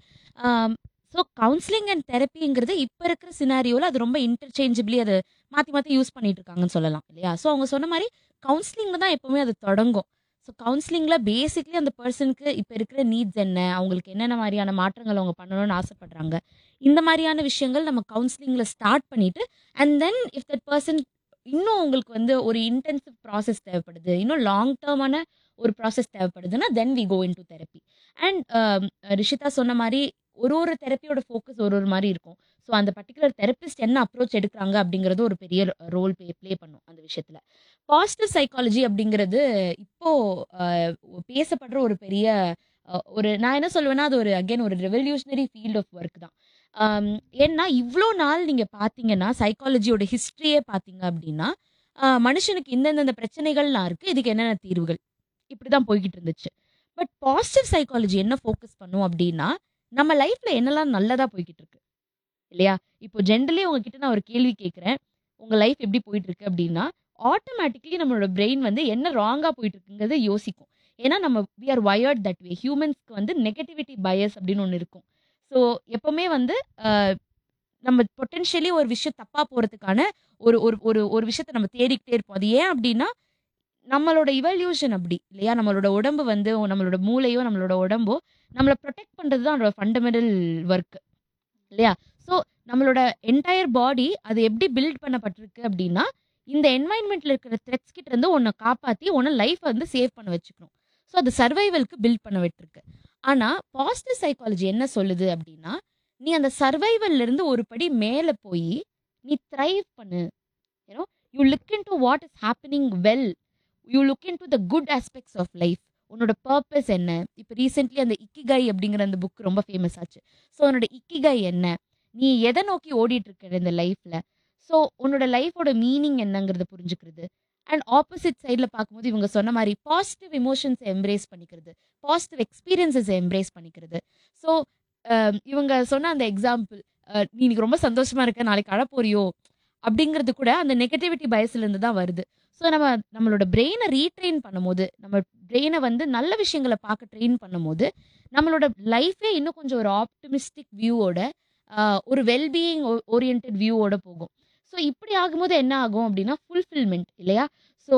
so counselling and தெரப்பிங்கிறது இப்போ இருக்கிற சினாரியோவில் அது ரொம்ப இன்டர்சேஞ்சபிளி அது மாற்றி மாற்றி யூஸ் பண்ணிட்டு இருக்காங்கன்னு சொல்லலாம் இல்லையா ஸோ அவங்க சொன்ன மாதிரி கவுன்சிலிங்கில் தான் எப்போவுமே அது தொடங்கும் ஸோ கவுன்சிலிங்கில் பேசிக்லி அந்த பர்சனுக்கு இப்போ இருக்கிற நீட்ஸ் என்ன அவங்களுக்கு என்னென்ன மாதிரியான மாற்றங்கள் அவங்க பண்ணணும்னு ஆசைப்படுறாங்க இந்த மாதிரியான விஷயங்கள் நம்ம கவுன்சிலிங்கில் ஸ்டார்ட் பண்ணிட்டு and then if that person இன்னும் உங்களுக்கு வந்து ஒரு இன்டென்சிவ் ப்ராசஸ் தேவைப்படுது இன்னும் லாங் டேர்மான ஒரு ப்ராசஸ் தேவைப்படுதுன்னா then we go into therapy and Rishita சொன்ன மாதிரி ஒரு ஒரு தெரப்பியோட ஃபோக்கஸ் ஒரு ஒரு மாதிரி இருக்கும் ஸோ அந்த பர்டிகுலர் தெரப்பிஸ்ட் என்ன அப்ரோச் எடுக்கிறாங்க அப்படிங்கிறது ஒரு பெரிய ரோல் ப்ளே ப்ளே பண்ணும் அந்த விஷயத்தில் பாசிட்டிவ் சைக்காலஜி அப்படிங்கிறது இப்போ அஹ், பேசப்படுற ஒரு பெரிய அஹ், ஒரு நான் என்ன சொல்லுவேன்னா அது ஒரு அகைன் ஒரு ரெவல்யூஷனரி ஃபீல்ட் ஆஃப் ஒர்க் தான் ஆம், ஏன்னா இவ்வளோ நாள் நீங்கள் பார்த்தீங்கன்னா சைக்காலஜியோட ஹிஸ்ட்ரியே பார்த்தீங்க அப்படின்னா ஆஹ், மனுஷனுக்கு இந்தந்த பிரச்சனைகள்லாம் இருக்குது இதுக்கு என்னென்ன தீர்வுகள் இப்படி தான் போய்கிட்டு இருந்துச்சு பட் பாசிட்டிவ் சைக்காலஜி என்ன ஃபோக்கஸ் பண்ணும் அப்படின்னா நம்ம லைஃப்பில் என்னெல்லாம் நல்லதாக போய்கிட்டு இருக்கு இல்லையா இப்போ ஜென்ரலி உங்ககிட்ட நான் ஒரு கேள்வி கேட்குறேன் உங்கள் லைஃப் எப்படி போயிட்டு இருக்கு அப்படின்னா ஆட்டோமேட்டிக்லி நம்மளோட பிரெயின் வந்து என்ன ராங்காக போயிட்டு இருக்குங்கிறத யோசிக்கும் ஏன்னா நம்ம we are wired that way ஹியூமன்ஸ்க்கு வந்து நெகட்டிவிட்டி பயஸ் அப்படின்னு ஒன்று இருக்கும் ஸோ எப்பவுமே வந்து ஆஹ், நம்ம பொட்டென்ஷியலி ஒரு விஷயம் தப்பாக போகிறதுக்கான ஒரு ஒரு ஒரு ஒரு விஷயத்த நம்ம தேடிக்கிட்டே இருப்போம் அது ஏன் அப்படின்னா நம்மளோட இவல்யூஷன் அப்படி இல்லையா நம்மளோட உடம்பு வந்து நம்மளோட மூளையோ நம்மளோட உடம்போ நம்மளை ப்ரொடெக்ட் பண்ணுறது தான் அதோட ஃபண்டமெண்டல் ஒர்க் இல்லையா ஸோ நம்மளோட என்டையர் பாடி அது எப்படி பில்ட் பண்ணப்பட்டிருக்கு அப்படின்னா இந்த என்வாயன்மெண்ட்டில் இருக்கிற த்ரெட்ஸ் கிட்ட இருந்து உன்னை காப்பாற்றி உன்னை லைஃப்பை வந்து சேவ் பண்ண வச்சுக்கணும் ஸோ அது சர்வைவலுக்கு பில்ட் பண்ண விட்டுருக்கு ஆனால் பாசிட்டிவ் சைக்காலஜி என்ன சொல்லுது அப்படின்னா நீ அந்த சர்வைவல்ல இருந்து ஒரு படி மேலே போய் நீ த்ரைவ் பண்ணு you know you look into what is happening well you look into the good aspects of life உன்னோட பர்பஸ் என்ன இப்போ ரீசெண்ட்லி அந்த இக்கிகை அப்படிங்கிற அந்த புக் ரொம்ப ஃபேமஸ் ஆச்சு ஸோ உன்னோட இக்கிகை என்ன நீ எதை நோக்கி ஓடிட்டு இருக்க இந்த லைஃப்ல ஸோ உன்னோட லைஃபோட மீனிங் என்னங்கிறத புரிஞ்சுக்கிறது அண்ட் ஆப்போசிட் சைடில் பார்க்கும்போது இவங்க சொன்ன மாதிரி பாசிட்டிவ் இமோஷன்ஸை எம்ப்ரேஸ் பண்ணிக்கிறது பாசிட்டிவ் எக்ஸ்பீரியன்ஸஸை எம்ப்ரேஸ் பண்ணிக்கிறது ஸோ இவங்க சொன்ன அந்த எக்ஸாம்பிள் நீ இன்னைக்கு ரொம்ப சந்தோஷமா இருக்க நாளைக்கு அழ போறியோ அப்படிங்கிறது கூட அந்த நெகட்டிவிட்டி பயசுலேருந்து தான் வருது ஸோ நம்ம நம்மளோட பிரெயினை ரீட்ரெயின் பண்ணும்போது நம்ம பிரெயினை வந்து நல்ல விஷயங்களை பார்க்க ட்ரெயின் பண்ணும்போது நம்மளோட லைஃபே இன்னும் கொஞ்சம் ஒரு ஆப்டிமிஸ்டிக் வியூவோட ஒரு வெல்பீயிங் ஓரியன்ட் வியூவோட போகும் ஸோ இப்படி ஆகும்போது என்ன ஆகும் அப்படின்னா ஃபுல்ஃபில்மெண்ட் இல்லையா ஸோ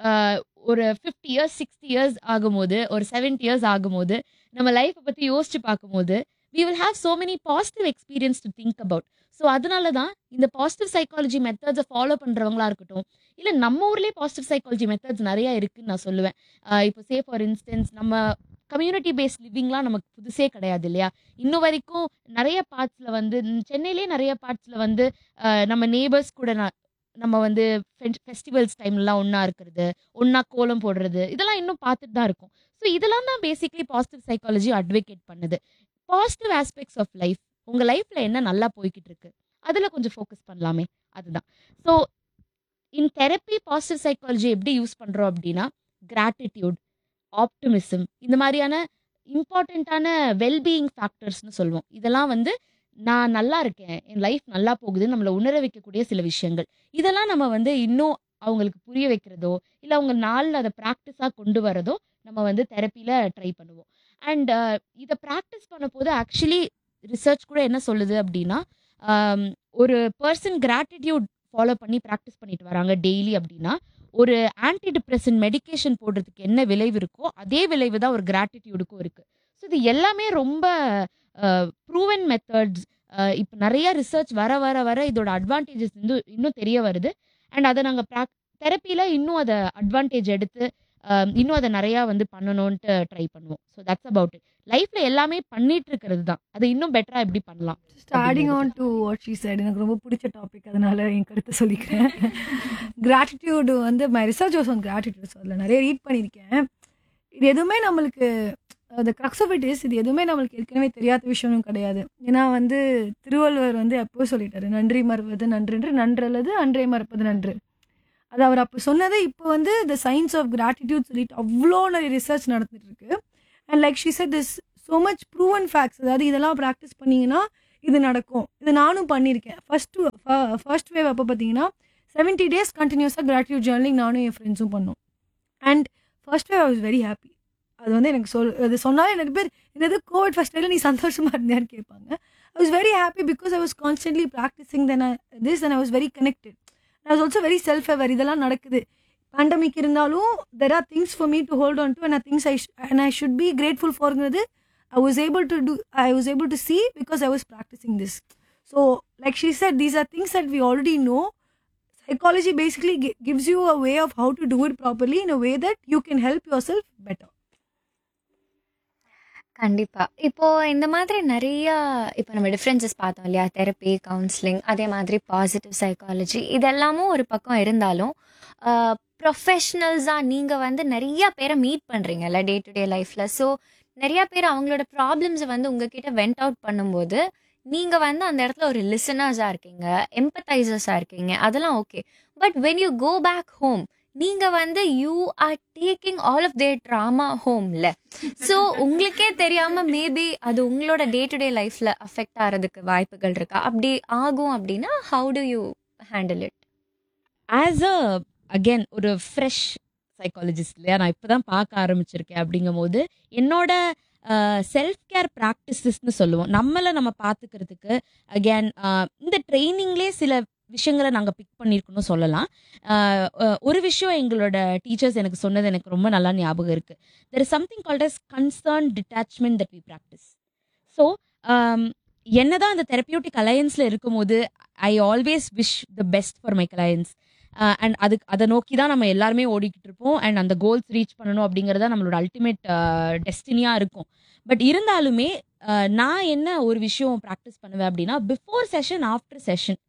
ஒரு ஃபிஃப்டி இயர்ஸ் சிக்ஸ்டி இயர்ஸ் ஆகும்போது ஒரு செவன்ட்டி இயர்ஸ் ஆகும்போது நம்ம லைஃப்பை பற்றி யோசிச்சு பார்க்கும்போது we will have so many positive experience to think about so அதனால தான் இந்த பாசிட்டிவ் சைக்காலஜி மெத்தட்ஸை ஃபாலோ பண்ணுறவங்களா இருக்கட்டும் இல்லை நம்ம ஊர்லேயே பாசிட்டிவ் சைக்காலஜி மெத்தட்ஸ் நிறைய இருக்குன்னு நான் சொல்லுவேன் ஆஹ் இப்போ சே ஃபார் இன்ஸ்டன்ஸ் நம்ம கம்யூனிட்டி பேஸ்ட் லிவிங்லாம் நமக்கு புதுசே கிடையாது இல்லையா இன்னும் வரைக்கும் நிறைய பார்ட்ஸில் வந்து ம், சென்னையிலே நிறைய பார்ட்ஸில் வந்து ஆஹ் நம்ம நேபர்ஸ் கூட நான் நம்ம வந்து ஃபெஸ்டிவல்ஸ் டைம்லாம் ஒன்றா இருக்கிறது ஒன்றா கோலம் போடுறது இதெல்லாம் இன்னும் பார்த்துட்டு தான் இருக்கும் ஸோ இதெல்லாம் தான் பேசிக்லி பாசிட்டிவ் சைக்காலஜி அட்வொகேட் பண்ணுது பாசிட்டிவ் ஆஸ்பெக்ட்ஸ் ஆஃப் லைஃப் உங்கள் லைஃப்பில் என்ன நல்லா போய்கிட்டு இருக்கு அதில் கொஞ்சம் ஃபோக்கஸ் பண்ணலாமே அதுதான் so in therapy positive psychology எப்படி யூஸ் பண்ணுறோம் அப்படின்னா கிராட்டிடியூட் ஆப்டிமிசம் இந்த மாதிரியான இம்பார்ட்டண்ட்டான வெல்பீயிங் ஃபேக்டர்ஸ்னு சொல்லுவோம் இதெல்லாம் வந்து நான் நல்லா இருக்கேன் என் லைஃப் நல்லா போகுதுன்னு நம்மளை உணர வைக்கக்கூடிய சில விஷயங்கள் இதெல்லாம் நம்ம வந்து இன்னும் அவங்களுக்கு புரிய வைக்கிறதோ இல்லை அவங்க நாளில் அதை ப்ராக்டிஸாக கொண்டு வரதோ நம்ம வந்து தெரப்பியில் ட்ரை பண்ணுவோம் அண்ட் இதை ப்ராக்டிஸ் பண்ண போது ஆக்சுவலி ரிசர்ச் கூட என்ன சொல்லுது அப்படின்னா ஆம், ஒரு பர்சன் கிராட்டிடியூட் ஃபாலோ பண்ணி ப்ராக்டிஸ் பண்ணிட்டு வராங்க டெய்லி அப்படின்னா ஒரு ஆன்டி டிப்ரெஷன் மெடிகேஷன் போடுறதுக்கு என்ன விளைவு இருக்கோ அதே விளைவு தான் ஒரு கிராட்டிடியூடுக்கும் இருக்குது ஸோ இது எல்லாமே ரொம்ப ப்ரூவன் மெத்தட்ஸ் இப்போ நிறைய ரிசர்ச் வர வர வர இதோட அட்வான்டேஜஸ் வந்து இன்னும் தெரிய வருது அண்ட் அதை நாங்கள் ப்ராக் தெரப்பியில் இன்னும் அதை அட்வான்டேஜ் எடுத்து அஹ், இன்னும் அதை நிறையா வந்து பண்ணணும்ன்ட்டு ட்ரை பண்ணுவோம் ஸோ தட்ஸ் அபவுட் இட் லைஃப்பில் எல்லாமே பண்ணிட்டு இருக்கிறது தான் அதை இன்னும் பெட்டராக எப்படி பண்ணலாம் just adding on to what she said எனக்கு ரொம்ப பிடிச்ச டாபிக் அதனால என் கருத்தை சொல்லிக்கிறேன் கிராட்டிடியூடு வந்து my research was on gratitude அதில் நிறைய ரீட் பண்ணியிருக்கேன் இது எதுவுமே நம்மளுக்கு the crux of it is இது எதுவுமே நம்மளுக்கு ஏற்கனவே தெரியாத விஷயமும் கிடையாது ஏன்னா வந்து திருவள்ளுவர் வந்து எப்போ சொல்லிட்டாரு நன்றி மறப்பது நன்றென்று நன்றல்லது அன்றே மறப்பது நன்று அது அவர் அப்போ சொன்னதை இப்போ வந்து த சயின்ஸ் ஆஃப் கிராட்டிடியூட் சொல்லிட்டு அவ்வளோ நிறைய ரிசர்ச் நடந்துட்டு இருக்கு and like she said this so much proven facts அதாவது இதெல்லாம் ப்ராக்டிஸ் பண்ணீங்கன்னா இது நடக்கும் இது நானும் பண்ணியிருக்கேன் ஃபர்ஸ்ட் ஃபர்ஸ்ட் வேவ் அப்போ பார்த்தீங்கன்னா செவன்ட்டி டேஸ் கண்டினியூஸாக கிராட்டியூட் ஜேர்னலிங் நானும் என் ஃப்ரெண்ட்ஸும் பண்ணோம் and first wave I was very happy அது வந்து எனக்கு சொல் அது சொன்னாலே எனக்கு பேர் என்னது கோவிட் ஃபர்ஸ்ட் வேல நீ சந்தோஷமாக இருந்தியான்னு கேட்பாங்க I was very happy because I was constantly practising then this and I was very connected I was also very self aware இதெல்லாம் நடக்குது பேண்டமிக் இருந்தாலும் there are things for me to hold on to and things I and I should be grateful ஃபார்ங்கிறது I was able to do I was able to see because I was practising this so like she said these are things that we already know psychology basically gi- gives you a way of how to do it properly in a way that you can help yourself better கண்டிப்பா இப்போ இந்த மாதிரி நிறைய இப்போ நம்ம differences பார்த்தோம் இல்லையா therapy counselling அதே மாதிரி பாசிட்டிவ் சைக்காலஜி இதெல்லாமும் ஒரு பக்கம் இருந்தாலும் ப்ரொஃபஷ்னல்ஸாக நீங்கள் வந்து நிறைய பேரை மீட் பண்ணுறீங்கல்ல டே டு டே லைஃப்பில் ஸோ நிறைய பேர் அவங்களோட ப்ராப்ளம்ஸை வந்து உங்ககிட்ட வெண்ட் அவுட் பண்ணும்போது நீங்கள் வந்து அந்த இடத்துல ஒரு லிசனர்ஸாக இருக்கீங்க எம்பத்தைசர்ஸாக இருக்கீங்க அதெல்லாம் okay but when you go back home நீங்கள் வந்து you are taking all of their trauma ஹோம்ல ஸோ உங்களுக்கே தெரியாம மேபி அது உங்களோட டே டு டே லைஃப்ல அஃபெக்ட் ஆகிறதுக்கு வாய்ப்புகள் இருக்கா அப்படி ஆகும் அப்படின்னா how do you handle it as a again ஒரு ஃப்ரெஷ் சைக்காலஜிஸ்ட் இல்லையா நான் இப்போ தான் பார்க்க ஆரம்பிச்சிருக்கேன் அப்படிங்கும்போது என்னோட செல்ஃப் கேர் ப்ராக்டிசஸ்னு சொல்லுவோம் நம்மளை நம்ம பார்த்துக்கிறதுக்கு அகேன் இந்த ட்ரைனிங்லேயே சில விஷயங்களை நாங்கள் பிக் பண்ணியிருக்கணும் சொல்லலாம் ஆஹ் அஹ் ஒரு விஷயம் எங்களோட டீச்சர்ஸ் எனக்கு சொன்னது எனக்கு ரொம்ப நல்லா ஞாபகம் இருக்குது there is something called as concern detachment that we practice so என்னதான் அந்த தெரப்பியூட்டிக் அலையன்ஸில் இருக்கும்போது I always wish the best for my clients and அதுக்கு அதை நோக்கி தான் நம்ம எல்லாருமே ஓடிக்கிட்டு இருப்போம் அண்ட் அந்த கோல்ஸ் ரீச் பண்ணணும் அப்படிங்கிறது தான் நம்மளோட அல்டிமேட் டெஸ்டினியாக இருக்கும் பட் இருந்தாலுமே அஹ், நான் என்ன ஒரு விஷயம் ப்ராக்டிஸ் பண்ணுவேன் அப்படின்னா பிஃபோர் செஷன் ஆஃப்டர் செஷன்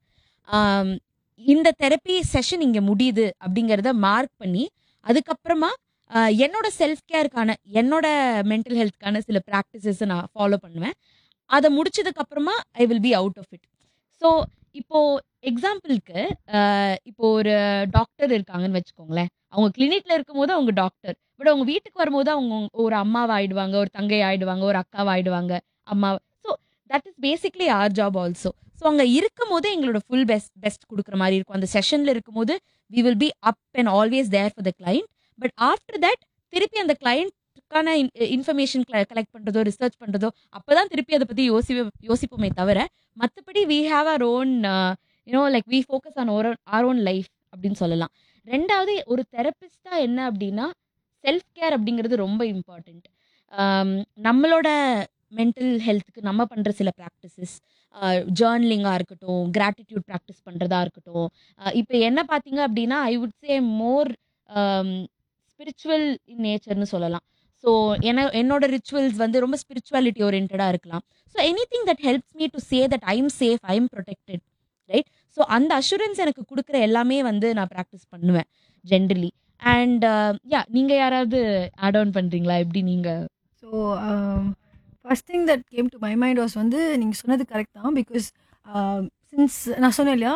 இந்த தெரப்பி செஷன் இங்கே முடியுது அப்படிங்கிறத மார்க் பண்ணி அதுக்கப்புறமா அஹ், என்னோட செல்ஃப் கேருக்கான என்னோட மென்டல் ஹெல்த்க்கான சில ப்ராக்டிசஸை நான் ஃபாலோ பண்ணுவேன் அதை முடிச்சதுக்கு அப்புறமா I will be out of it so இப்போ எக்ஸாம்பிளுக்கு இப்போ ஒரு டாக்டர் இருக்காங்கன்னு வச்சுக்கோங்களேன் அவங்க கிளினிக்ல இருக்கும்போது அவங்க டாக்டர் பட் அவங்க வீட்டுக்கு வரும்போது அவங்க ஒரு அம்மாவா ஆயிடுவாங்க ஒரு தங்கை ஆயிடுவாங்க ஒரு அக்காவா ஆயிடுவாங்க அம்மா so that is basically our job also so அங்கே இருக்கும் போது எங்களோட ஃபுல் பெஸ்ட் பெஸ்ட் கொடுக்குற மாதிரி இருக்கும் அந்த செஷனில் இருக்கும்போது we will be up and always there for the client but after that திருப்பி அந்த கிளைண்ட்டுக்கான இன்ஃபர்மேஷன் கலெக்ட் பண்ணுறதோ ரிசர்ச் பண்ணுறதோ அப்போ தான் திருப்பி அதை பற்றி யோசி யோசிப்போமே தவிர மற்றபடி we have our own you know like we focus on or our own life அப்படின்னு சொல்லலாம் ரெண்டாவது ஒரு தெரபிஸ்டா என்ன அப்படின்னா செல்ஃப் கேர் அப்படிங்கிறது ரொம்ப இம்பார்ட்டண்ட் நம்மளோட மென்டல் ஹெல்த்துக்கு நம்ம பண்ணுற சில ப்ராக்டிசஸ் ஜேர்னலிங்காக இருக்கட்டும் கிராட்டிடியூட் ப்ராக்டிஸ் பண்ணுறதா இருக்கட்டும் இப்போ என்ன பார்த்தீங்க அப்படின்னா I would say more spiritual இன் நேச்சர்னு சொல்லலாம் ஸோ என்ன என்னோட ரிச்சுவல்ஸ் வந்து ரொம்ப ஸ்பிரிச்சுவாலிட்டி ஓரியன்டாக இருக்கலாம் so anything that helps me to say that I am safe I am protected right so அந்த அஷூரன்ஸ் எனக்கு கொடுக்குற எல்லாமே வந்து நான் ப்ராக்டிஸ் பண்ணுவேன் ஜென்ரலி அண்ட் யா நீங்கள் யாராவது ஆட் ஆன் பண்ணுறீங்களா எப்படி நீங்கள் so first thing that came to my mind was வந்து நீங்கள் சொன்னது கரெக்ட் தான் பிகாஸ் சின்ஸ் நான் சொன்னேன் இல்லையா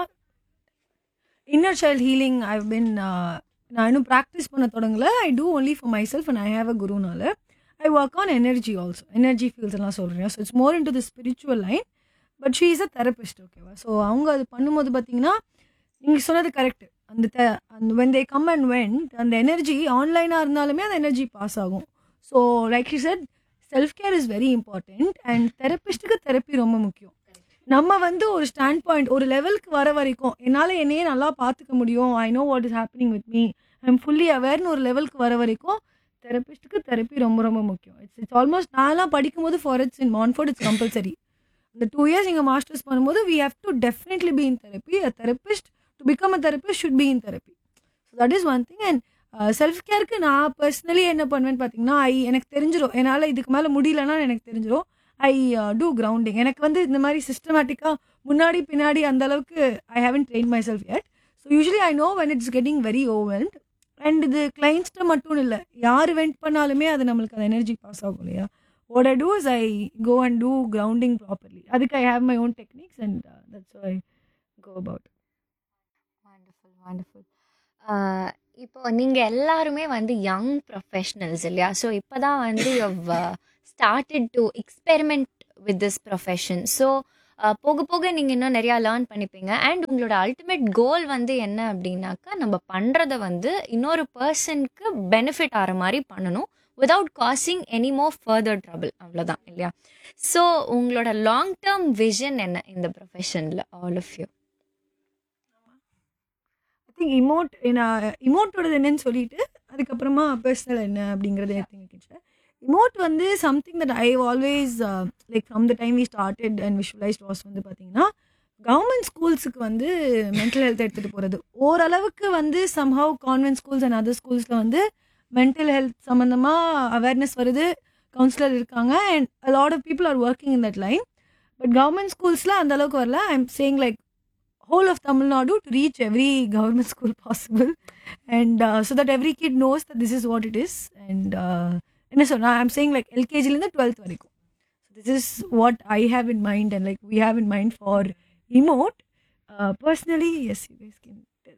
inner child healing I been நான் இன்னும் ப்ராக்டிஸ் பண்ண தொடங்கல I do only for myself and I have a குருனால I work on energy also energy feels எல்லாம் சொல்கிறேன் so it's more into the spiritual line but she is a therapist ஓகேவா so அவங்க அது பண்ணும்போது பார்த்தீங்கன்னா நீங்கள் சொன்னது கரெக்ட் அந்த த அந்த when they come and when அந்த எனர்ஜி ஆன்லைனாக இருந்தாலுமே அந்த எனர்ஜி பாஸ் ஆகும் so like you said self care is very important and தெரபிஸ்ட்டுக்கு தெரப்பி ரொம்ப முக்கியம் நம்ம வந்து ஒரு ஸ்டாண்ட் பாயிண்ட் ஒரு லெவலுக்கு வர வரைக்கும் என்னால் என்னையே நல்லா பார்த்துக்க முடியும் I know what is happening with me I am fully அவேர்னு ஒரு லெவலுக்கு வர வரைக்கும் தெரபிஸ்ட்டுக்கு தெரப்பி ரொம்ப ரொம்ப முக்கியம் இட்ஸ் இட்ஸ் ஆல்மோஸ்ட் நான்லாம் படிக்கும்போது for it's in Montfort it's compulsory இந்த டூ இயர்ஸ் இங்கே மாஸ்டர்ஸ் பண்ணும்போது we have to definitely be in therapy a therapist to become a therapist should be in therapy so that is one thing and self கேருக்கு நான் personally என்ன பண்ணுவேன்னு பார்த்தீங்கன்னா ஐ எனக்கு தெரிஞ்சிடும் என்னால் இதுக்கு மேலே முடியலன்னா எனக்கு தெரிஞ்சிடும் ஐ டூ கிரவுண்டிங் எனக்கு வந்து இந்த மாதிரி சிஸ்டமேட்டிக்காக முன்னாடி பின்னாடி அந்த அளவுக்கு I haven't train myself yet so usually I know when it's getting very overt and இது கிளைண்ட்ஸ்ட்டு மட்டும் இல்லை யார் வெண்ட் பண்ணாலுமே அது நம்மளுக்கு அந்த எனர்ஜி பாஸ் ஆகும் இல்லையா what I do is I go and do grounding properly. அதுக்கு I have my own techniques and uh, that's how I go about it. Wonderful wonderful இப்போ நீங்க எல்லாருமே வந்து யங் ப்ரொஃபஷனல்ஸ் இல்லையா ஸோ இப்போதான் வந்து started to experiment with this profession so போக போக நீங்கள் இன்னும் நிறையா லேர்ன் பண்ணிப்பீங்க அண்ட் உங்களோட அல்டிமேட் கோல் வந்து என்ன அப்படின்னாக்கா நம்ம பண்ணுறத வந்து இன்னொரு பர்சனுக்கு பெனிஃபிட் ஆகிற மாதிரி பண்ணணும் without causing any more further trouble அவ்வளோதான் இல்லையா ஸோ உங்களோட லாங் டேர்ம் விஷன் என்ன இந்த ப்ரொஃபஷனில் all of you I think இமோட் நான் இமோட்டோடது என்னன்னு சொல்லிட்டு அதுக்கப்புறமா பர்சனல் என்ன அப்படிங்கிறத திங்க் இமோட் வந்து something that I always like from the time we started and visualised was வந்து பார்த்தீங்கன்னா கவர்மெண்ட் ஸ்கூல்ஸுக்கு வந்து மென்டல் ஹெல்த் எடுத்துகிட்டு போகிறது ஓரளவுக்கு வந்து somehow convent schools and other ஸ்கூல்ஸில் வந்து மென்டல் ஹெல்த் சம்மந்தமாக அவேர்னஸ் வருது கவுன்சிலர் இருக்காங்க and a lot of people are working in that line but government ஸ்கூல்ஸில் அந்த அளவுக்கு வரல I am saying like whole of Tamil Nadu to reach every government school possible, and uh, so that every kid knows that this is what it is. And uh, and so now I'm saying like LKG in the 12th varaiko. So this is what I have in mind, and like we have in mind for emote. Uh, personally, yes, you guys can tell.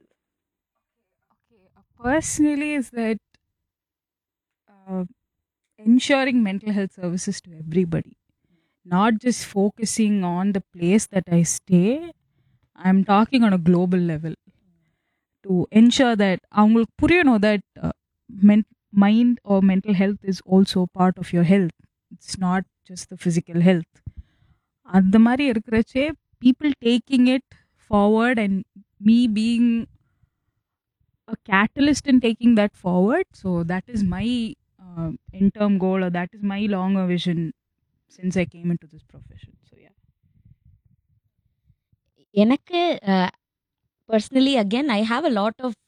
personally is that uh, ensuring mental health services to everybody not just focusing on the place that i stay i'm talking on a global level to ensure that அவங்களுக்கு புரியணும் that uh, men- mind or mental health is also part of your health it's not just the physical health அந்த மாதிரி இருக்கிறச்சே people taking it forward and me being a catalyst in taking that forward. So that is my uh, in-term goal, or that is my longer vision since I came into this profession. So yeah. எனக்கு personally again I have a lot of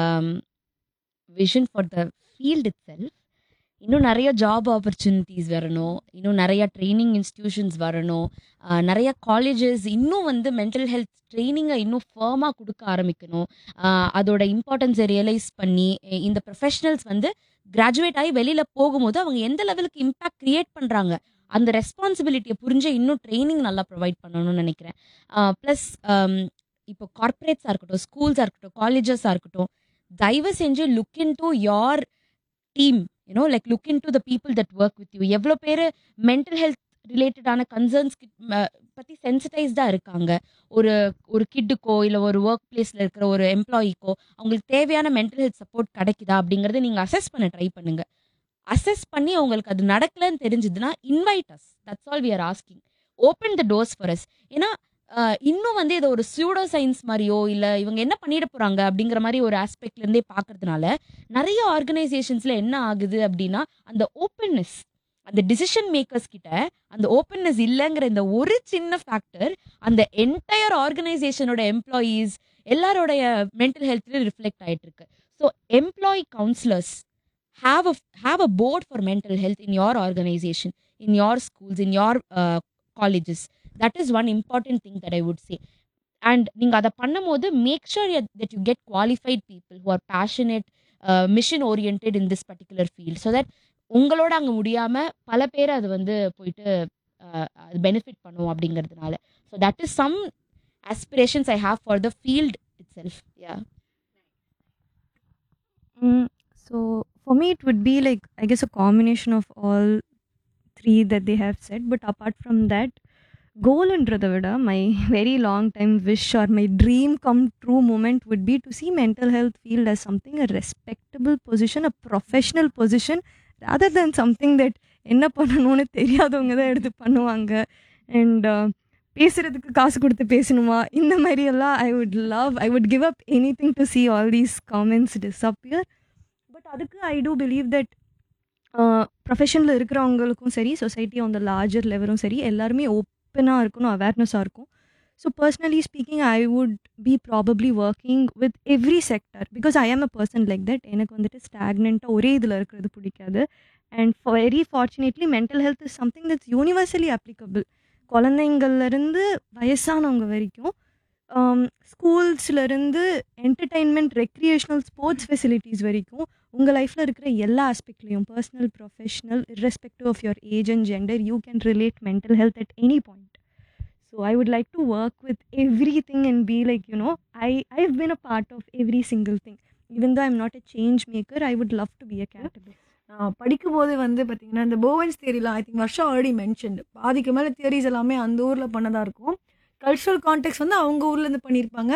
vision for the field itself இன்னும் நிறைய job opportunities வரணும் இன்னும் நிறைய training institutions வரணும் அஹ், நிறைய colleges இன்னும் வந்து மென்டல் ஹெல்த் ட்ரைனிங்கை இன்னும் ஃபேமாக கொடுக்க ஆரம்பிக்கணும் அஹ், அதோட இம்பார்ட்டன்ஸை ரியலைஸ் பண்ணி அஹ், இந்த ப்ரொஃபஷனல்ஸ் வந்து கிராஜுவேட் ஆகி வெளியில் போகும்போது அவங்க எந்த லெவலுக்கு இம்பாக்ட் கிரியேட் பண்ணுறாங்க அந்த ரெஸ்பான்சிபிலிட்டியை புரிஞ்சு இன்னும் ட்ரைனிங் நல்லா ப்ரொவைட் பண்ணணும்னு நினைக்கிறேன் ப்ளஸ் இப்போ கார்ப்பரேட்ஸாக இருக்கட்டும் ஸ்கூல்ஸாக இருக்கட்டும் காலேஜஸாக இருக்கட்டும் தயவு செஞ்சு look into your team you know like look into the people that work with you எவ்வளோ பேர் மென்டல் ஹெல்த் ரிலேட்டடான கன்சர்ன்ஸ் பற்றி சென்சிட்டைஸ்டாக இருக்காங்க ஒரு ஒரு கிட்டுக்கோ இல்லை ஒரு ஒர்க் பிளேஸில் இருக்கிற ஒரு எம்ப்ளாயிக்கோ அவங்களுக்கு தேவையான மென்டல் ஹெல்த் சப்போர்ட் கிடைக்குதா அப்படிங்கிறத நீங்கள் அசஸ் பண்ண ட்ரை பண்ணுங்க அசஸ் பண்ணி அவங்களுக்கு அது நடக்கலன்னு தெரிஞ்சதுன்னா invite us that's all we are asking open the doors for us ஏன்னா ஆஹ், இன்னும் வந்து இதை ஒரு சூடோ சயின்ஸ் மாதிரியோ இல்லை இவங்க என்ன பண்ணிட போகிறாங்க அப்படிங்கிற மாதிரி ஒரு ஆஸ்பெக்ட்லேருந்தே பார்க்கறதுனால நிறைய ஆர்கனைசேஷன்ஸில் என்ன ஆகுது அப்படின்னா அந்த ஓப்பன்னஸ் அந்த டிசிஷன் மேக்கர்ஸ் கிட்ட அந்த ஓப்பன்னஸ் இல்லைங்கிற இந்த ஒரு சின்ன ஃபேக்டர் அந்த என்டையர் ஆர்கனைசேஷனோட எம்ப்ளாயீஸ் எல்லாரோடைய மென்டல் ஹெல்த்லையும் ரிஃப்ளெக்ட் ஆயிட்டு இருக்கு so employee counsellors have a have a board for mental health in your organization in your schools in your uh, colleges that is one important thing that i would say and நீங்க அதை பண்ணும்போது make sure that you get qualified people who are passionate uh, mission oriented in this particular field so that உங்களோட அங்க முடியாம பல பேர் அது வந்து போயிட்டு uh, அது பெனிஃபிட் பண்ணும் அப்படிங்கிறதுனால so that is some aspirations i have for the field itself yeah Mm, so for me, it would be like I guess a combination of all three that they have said. But apart from that, goalன்றதை விட my very long time wish or my dream come true moment would be to see mental health field as something a respectable position, a professional position, rather than something that என்ன பண்ணணும்னு தெரியாதவங்க தான் எடுத்து பண்ணுவாங்க and பேசுறதுக்கு காசு கொடுத்து பேசணுமா இந்த மாதிரி எல்லாம் I would love I would give up anything to see all these comments disappear but அதுக்கு ஐ டூ பிலீவ் தட் ப்ரொஃபஷனில் இருக்கிறவங்களுக்கும் சரி சொசைட்டி ஆன் த லார்ஜர் லெவலும் சரி எல்லாருமே ஓப்பனாக இருக்கணும் அவேர்னஸாக இருக்கும் so personally speaking I would be probably working with every sector because I am a person like that எனக்கு வந்துட்டு ஸ்டாக்னண்ட்டாக ஒரே இதில் இருக்கிறது பிடிக்காது and very fortunately mental health is something that's universally applicable குழந்தைங்கள்லேருந்து வயசானவங்க வரைக்கும் ஸ்கூல்ஸ்லேருந்து என்டர்டெயின்மெண்ட் ரெக்ரியேஷனல் ஸ்போர்ட்ஸ் ஃபெசிலிட்டிஸ் வரைக்கும் உங்கள் லைஃப்பில் இருக்கிற எல்லா ஆஸ்பெக்ட்லேயும் personal professional irrespective of your age and gender you can relate mental health at any point so I would like to work with everything and be like you know I I have been a part of every single thing even though I'm not a change maker I would love to be a கேட்டபிள் நான் படிக்கும்போது வந்து பார்த்தீங்கன்னா இந்த போவன்ஸ் தேரிலாம் I think வருஷம் already mention பாதிக்கு மேலே தியரிஸ் எல்லாமே அந்த ஊரில் பண்ணதாக இருக்கும் கல்ச்சுரல் கான்டெக்ட் வந்து அவங்க ஊர்லேருந்து பண்ணியிருப்பாங்க